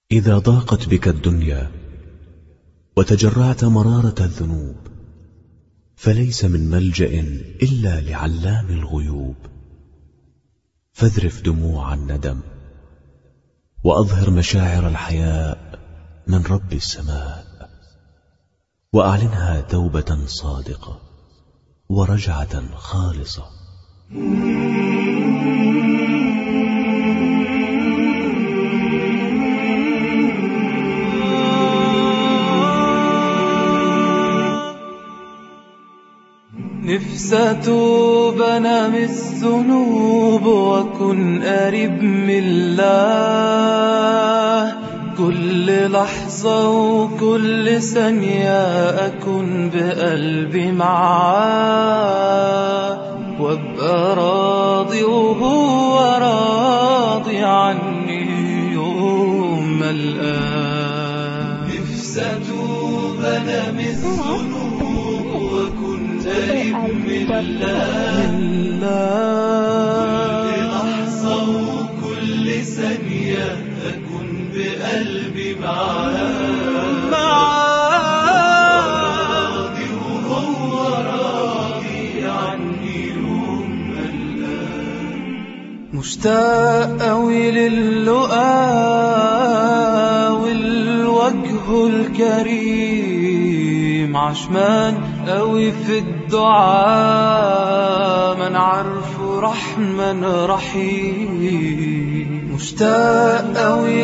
إذا ضاقت بك الدنيا وتجرعت مرارة الذنوب فليس من ملجأ إلا لعلام الغيوب فاذرف دموع الندم وأظهر مشاعر الحياء من رب السماء وأعلنها توبة صادقة ورجعة خالصة نفسي أتوب أنا من الذنوب وأكون قريب من الله كل لحظة وكل ثانية أكون بقلبي معاه وأبقى راضي وهو راضي عني يوم ما الآن نفسي أتوب أنا من الذنوب وأكون قريب من الله كل لحظة وكل ثانية أكون بقلبي معاه راضي وهو راضي عني يوم ما الآن مشتاق أوي للقاء والوجه الكريم عشمان أوي في الدعاء من عارف رحمن رحيم مشتاق أوي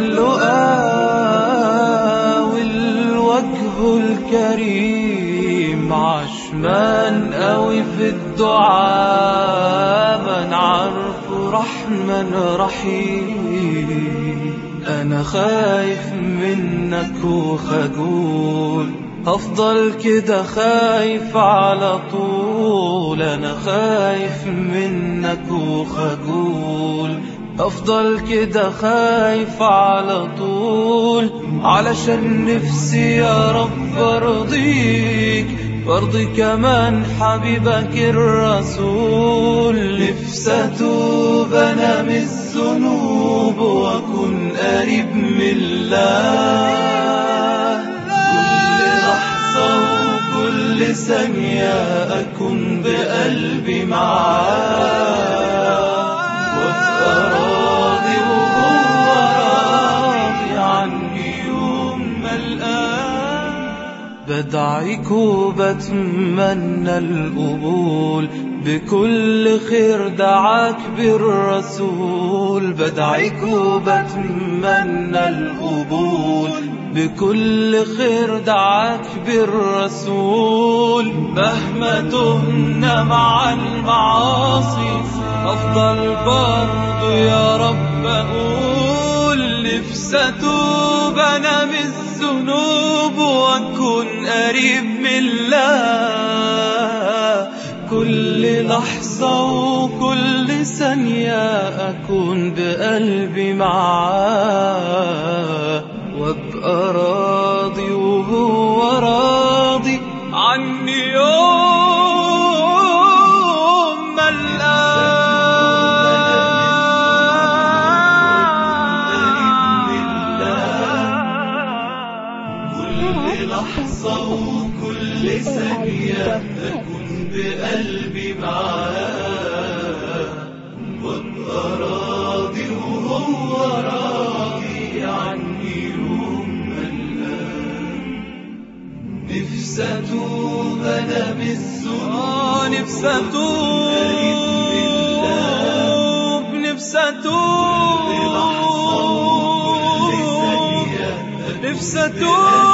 للقاء والوجه الكريم عشمان أوي في الدعاء من عارف رحمن رحيم أنا خايف منك وخجول هفضل كده خايف على طول أنا خايف منك وخجول أفضل كده خايف على طول علشان نفسي يا رب أرضيك وارضي كمان حبيبك الرسول نفسي أتوب أنا من الذنوب وأكون قريب من الله كل لحظة وكل ثانية أكون بقلبي معاه وأبقى راضي وهو راضي عني يوم ما الآن بدعيك وبتمنى القبول بكل خير دعاك بالرسول بدعيك وبتمنى القبول بكل خير دعاك بالرسول مهما تهنا مع المعاصي أفضل برضو يا رب أقول نفسي أتوب أنا من الذنوب وأكون قريب من الله كل لحظة وكل ثانية أكون بقلبي معاه وأبقى راضي وهو راضي عني يوم ما كل لحظة وكل ثانية أكون بقلبي معاه وأبقى راضي وهو راضي عني يوم ما الآن نفسي أتوب أنا من الذنوب نفسي أتوب نفسي أتوب نفسي أتوب